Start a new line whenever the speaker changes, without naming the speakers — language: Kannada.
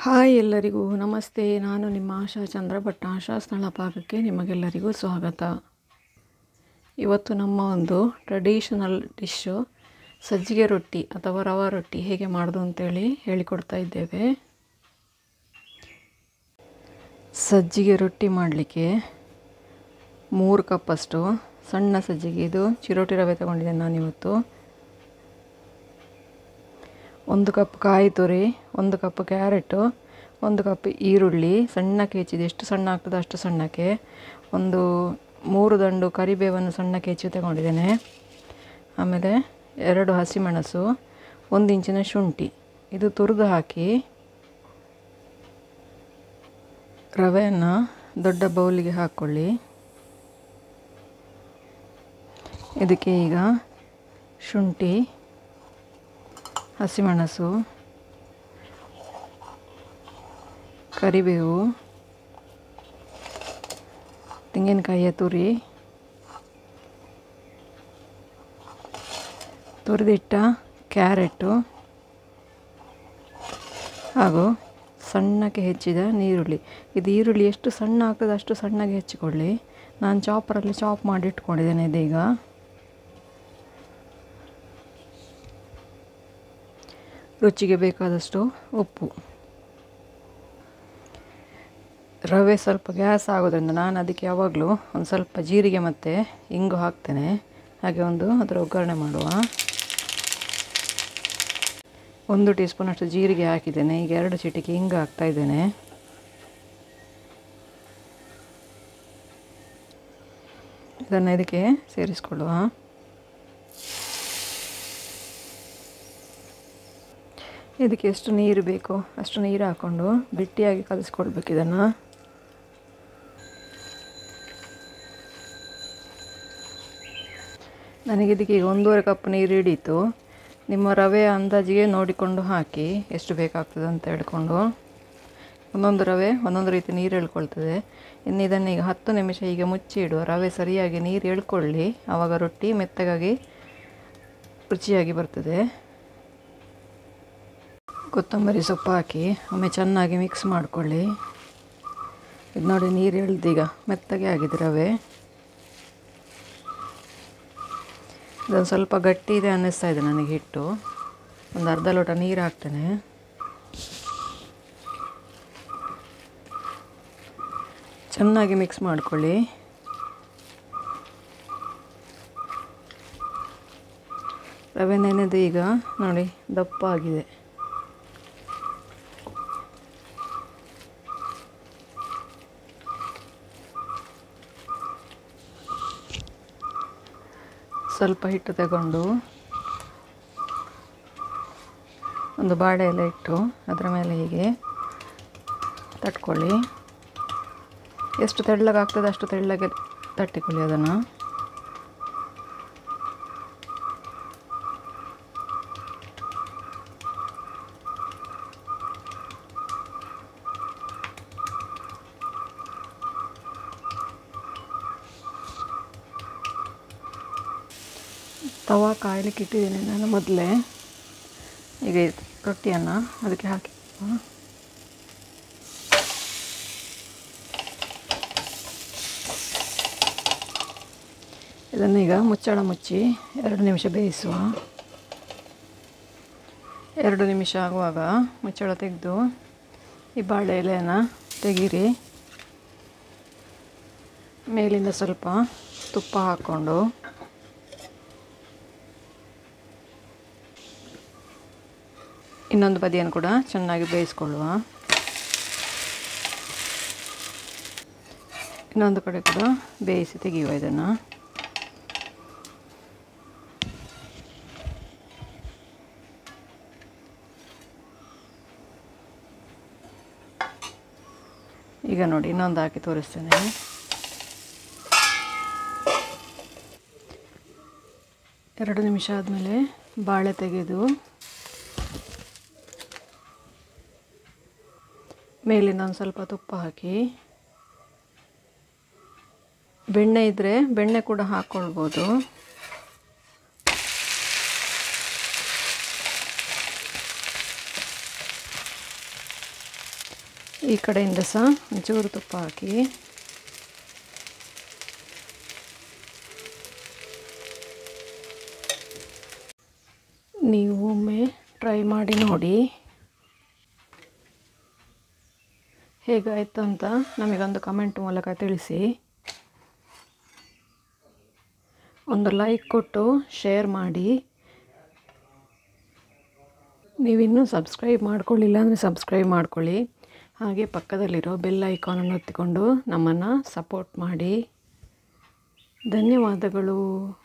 ಹಾಯ್ ಎಲ್ಲರಿಗೂ ನಮಸ್ತೆ ನಾನು ನಿಮ್ಮ ಆಶಾ ಚಂದ್ರಭಟ್ಟ ಆಶಾ ಸ್ಥಳ ಪಾಕಕ್ಕೆ ನಿಮಗೆಲ್ಲರಿಗೂ ಸ್ವಾಗತ ಇವತ್ತು ನಮ್ಮ ಒಂದು ಟ್ರೆಡಿಷನಲ್ ಡಿಶ್ಶು ಸಜ್ಜಿಗೆ ರೊಟ್ಟಿ ಅಥವಾ ರವಾ ರೊಟ್ಟಿ ಹೇಗೆ ಮಾಡೋದು ಅಂತೇಳಿ ಹೇಳಿಕೊಡ್ತಾ ಇದ್ದೇವೆ ಸಜ್ಜಿಗೆ ರೊಟ್ಟಿ ಮಾಡಲಿಕ್ಕೆ ಮೂರು ಕಪ್ಪಷ್ಟು ಸಣ್ಣ ಸಜ್ಜಿಗೆ ಇದು ಚಿರೋಟಿ ರವೆ ತಗೊಂಡಿದ್ದೇನೆ ನಾನಿವತ್ತು ಒಂದು ಕಪ್ ಕಾಯಿ ತುರಿ ಒಂದು ಕಪ್ ಕ್ಯಾರೆಟು ಒಂದು ಕಪ್ ಈರುಳ್ಳಿ ಸಣ್ಣಕ್ಕೆ ಹೆಚ್ಚಿದೆ ಎಷ್ಟು ಸಣ್ಣ ಆಗ್ತದೆ ಅಷ್ಟು ಸಣ್ಣಕ್ಕೆ ಒಂದು ಮೂರು ದಂಡು ಕರಿಬೇವನ್ನು ಸಣ್ಣಕ್ಕೆ ಹೆಚ್ಚಿ ತಗೊಂಡಿದ್ದೇನೆ ಆಮೇಲೆ ಎರಡು ಹಸಿಮೆಣಸು ಒಂದು ಇಂಚಿನ ಶುಂಠಿ ಇದು ತುರಿದು ಹಾಕಿ ರವೆಯನ್ನು ದೊಡ್ಡ ಬೌಲಿಗೆ ಹಾಕ್ಕೊಳ್ಳಿ ಇದಕ್ಕೆ ಈಗ ಶುಂಠಿ ಹಸಿಮೆಣಸು ಕರಿಬೇವು ತೆಂಗಿನಕಾಯಿಯ ತುರಿ ತುರಿದಿಟ್ಟ ಕ್ಯಾರೆಟು ಹಾಗೂ ಸಣ್ಣಕ್ಕೆ ಹೆಚ್ಚಿದ ನೀರುಳ್ಳಿ ಇದು ಈರುಳ್ಳಿ ಎಷ್ಟು ಸಣ್ಣ ಆಗ್ತದೆ ಅಷ್ಟು ಸಣ್ಣಗೆ ಹೆಚ್ಚಿಕೊಳ್ಳಿ ನಾನು ಚಾಪರಲ್ಲಿ ಚಾಪ್ ಮಾಡಿ ಇಟ್ಕೊಂಡಿದ್ದೇನೆ ಇದೀಗ ರುಚಿಗೆ ಬೇಕಾದಷ್ಟು ಉಪ್ಪು ರವೆ ಸ್ವಲ್ಪ ಗ್ಯಾಸ್ ಆಗೋದ್ರಿಂದ ನಾನು ಅದಕ್ಕೆ ಯಾವಾಗಲೂ ಒಂದು ಸ್ವಲ್ಪ ಜೀರಿಗೆ ಮತ್ತು ಇಂಗು ಹಾಕ್ತೇನೆ ಹಾಗೆ ಒಂದು ಅದರ ಒಗ್ಗರಣೆ ಮಾಡುವ ಒಂದು ಟೀ ಸ್ಪೂನಷ್ಟು ಜೀರಿಗೆ ಹಾಕಿದ್ದೇನೆ ಈಗ ಎರಡು ಚಿಟಿಕೆ ಇಂಗು ಹಾಕ್ತಾ ಇದ್ದೇನೆ ಇದನ್ನು ಇದಕ್ಕೆ ಸೇರಿಸ್ಕೊಳ್ಳುವ ಇದಕ್ಕೆ ಎಷ್ಟು ನೀರು ಬೇಕೋ ಅಷ್ಟು ನೀರು ಹಾಕ್ಕೊಂಡು ಗಟ್ಟಿಯಾಗಿ ಕಲಿಸ್ಕೊಳ್ಬೇಕು ಇದನ್ನು ನನಗೆ ಇದಕ್ಕೆ ಈಗ ಒಂದೂವರೆ ಕಪ್ ನೀರು ಹಿಡೀತು ನಿಮ್ಮ ರವೆ ಅಂದಾಜಿಗೆ ನೋಡಿಕೊಂಡು ಹಾಕಿ ಎಷ್ಟು ಬೇಕಾಗ್ತದೆ ಅಂತ ಹೇಳ್ಕೊಂಡು ಒಂದೊಂದು ರವೆ ಒಂದೊಂದು ರೀತಿ ನೀರು ಎಳ್ಕೊಳ್ತದೆ ಇನ್ನು ಇದನ್ನು ಈಗ ಹತ್ತು ನಿಮಿಷ ಈಗ ಮುಚ್ಚಿ ಇಡುವ ರವೆ ಸರಿಯಾಗಿ ನೀರು ಎಳ್ಕೊಳ್ಳಿ ಆವಾಗ ರೊಟ್ಟಿ ಮೆತ್ತಗಾಗಿ ರುಚಿಯಾಗಿ ಬರ್ತದೆ ಕೊತ್ತಂಬರಿ ಸೊಪ್ಪು ಹಾಕಿ ಒಮ್ಮೆ ಚೆನ್ನಾಗಿ ಮಿಕ್ಸ್ ಮಾಡಿಕೊಳ್ಳಿ ಇದು ನೋಡಿ ನೀರು ಎಳ್ದೀಗ ಮೆತ್ತಗೆ ಆಗಿದೆ ರವೆ ಇದೊಂದು ಸ್ವಲ್ಪ ಗಟ್ಟಿ ಇದೆ ಅನ್ನಿಸ್ತಾ ಇದೆ ನನಗೆ ಹಿಟ್ಟು ಒಂದು ಅರ್ಧ ಲೋಟ ನೀರು ಹಾಕ್ತೇನೆ ಚೆನ್ನಾಗಿ ಮಿಕ್ಸ್ ಮಾಡ್ಕೊಳ್ಳಿ ರವೆ ನೆನೆದು ಈಗ ನೋಡಿ ದಪ್ಪ ಆಗಿದೆ ಸ್ವಲ್ಪ ಹಿಟ್ಟು ತಗೊಂಡು ಒಂದು ಬಾಳೆ ಎಲೆ ಇಟ್ಟು ಅದರ ಮೇಲೆ ಹೀಗೆ ತಟ್ಕೊಳ್ಳಿ ಎಷ್ಟು ತೆಳ್ಳಗಾಗ್ತದೆ ಅಷ್ಟು ತೆಳ್ಳಗೆ ತಟ್ಟಿಕೊಳ್ಳಿ ಅದನ್ನು ತವ ಕಾಯಲಿಕ್ಕೆ ಇಟ್ಟಿದ್ದೀನಿ ನಾನು ಮೊದಲೇ ಈಗ ರೊಟ್ಟಿಯನ್ನು ಅದಕ್ಕೆ ಹಾಕಿ ಇದನ್ನು ಈಗ ಮುಚ್ಚಳ ಮುಚ್ಚಿ ಎರಡು ನಿಮಿಷ ಬೇಯಿಸುವ ಎರಡು ನಿಮಿಷ ಆಗುವಾಗ ಮುಚ್ಚಳ ತೆಗೆದು ಈ ಬಾಳೆ ಎಲೆಯನ್ನು ತೆಗೀರಿ ಮೇಲಿಂದ ಸ್ವಲ್ಪ ತುಪ್ಪ ಹಾಕ್ಕೊಂಡು ಇನ್ನೊಂದು ಬದಿಯನ್ನು ಕೂಡ ಚೆನ್ನಾಗಿ ಬೇಯಿಸ್ಕೊಳ್ಳುವ ಇನ್ನೊಂದು ಕಡೆ ಕೂಡ ಬೇಯಿಸಿ ತೆಗೆಯುವ ಇದನ್ನು ಈಗ ನೋಡಿ ಇನ್ನೊಂದು ಹಾಕಿ ತೋರಿಸ್ತೇನೆ ಎರಡು ನಿಮಿಷ ಆದಮೇಲೆ ಬಾಳೆ ತೆಗೆದು ಮೇಲಿಂದ ಒಂದು ಸ್ವಲ್ಪ ತುಪ್ಪ ಹಾಕಿ ಬೆಣ್ಣೆ ಇದ್ದರೆ ಬೆಣ್ಣೆ ಕೂಡ ಹಾಕ್ಕೊಳ್ಬೋದು ಈ ಕಡೆಯಿಂದ ಸಹ ಒಂಚೂರು ತುಪ್ಪ ಹಾಕಿ ನೀವು ಒಮ್ಮೆ ಟ್ರೈ ಮಾಡಿ ನೋಡಿ ಹೇಗಾಯ್ತು ಅಂತ ನಮಗೊಂದು ಕಮೆಂಟ್ ಮೂಲಕ ತಿಳಿಸಿ ಒಂದು ಲೈಕ್ ಕೊಟ್ಟು ಶೇರ್ ಮಾಡಿ ನೀವಿನ್ನೂ ಸಬ್ಸ್ಕ್ರೈಬ್ ಮಾಡ್ಕೊಳ್ಳಿಲ್ಲ ಅಂದರೆ ಸಬ್ಸ್ಕ್ರೈಬ್ ಮಾಡ್ಕೊಳ್ಳಿ ಹಾಗೆ ಪಕ್ಕದಲ್ಲಿರೋ ಬೆಲ್ ಐಕಾನನ್ನು ಒತ್ತಿಕೊಂಡು ನಮ್ಮನ್ನು ಸಪೋರ್ಟ್ ಮಾಡಿ ಧನ್ಯವಾದಗಳು